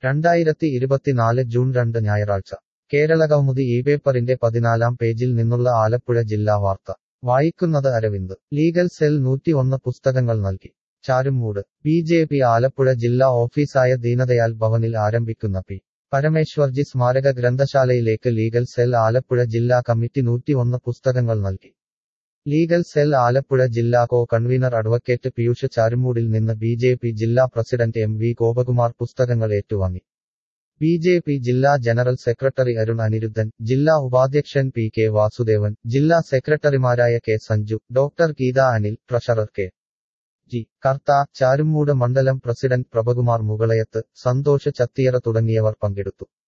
രണ്ടായിരത്തി ഇരുപത്തിനാല് ജൂൺ രണ്ട് ഞായറാഴ്ച കേരളകൗമുദി ഈ പേപ്പറിന്റെ പതിനാലാം പേജിൽ നിന്നുള്ള ആലപ്പുഴ ജില്ലാ വാർത്ത വായിക്കുന്നത് അരവിന്ദ് ലീഗൽ സെൽ നൂറ്റിയൊന്ന് പുസ്തകങ്ങൾ നൽകി Charummoodu B J P Alappuzha ജില്ലാ ഓഫീസായ ദീനദയാൽ ഭവനിൽ ആരംഭിക്കുന്ന പി പരമേശ്വർജി സ്മാരക ഗ്രന്ഥശാലയിലേക്ക് ലീഗൽ സെൽ ആലപ്പുഴ ജില്ലാ കമ്മിറ്റി നൂറ്റിയൊന്ന് പുസ്തകങ്ങൾ നൽകി ലീഗൽ സെൽ ആലപ്പുഴ ജില്ലാ കോ കൺവീനർ അഡ്വക്കേറ്റ് പീയൂഷ് ചാരുമൂടിൽ നിന്ന് ബി ജെ പി ജില്ലാ പ്രസിഡന്റ് എം വി ഗോപകുമാർ പുസ്തകങ്ങൾ ഏറ്റുവാങ്ങി ബി ജെ പി ജില്ലാ ജനറൽ സെക്രട്ടറി അരുൺ അനിരുദ്ധൻ ജില്ലാ ഉപാധ്യക്ഷൻ പി കെ വാസുദേവൻ ജില്ലാ സെക്രട്ടറിമാരായ K Sanju doctor Geetha Anil treasurer K G Kartha Charummoodu മണ്ഡലം പ്രസിഡന്റ് പ്രഭകുമാർ മുകളയത്ത് സന്തോഷ് ചത്തിയറ തുടങ്ങിയവർ പങ്കെടുത്തു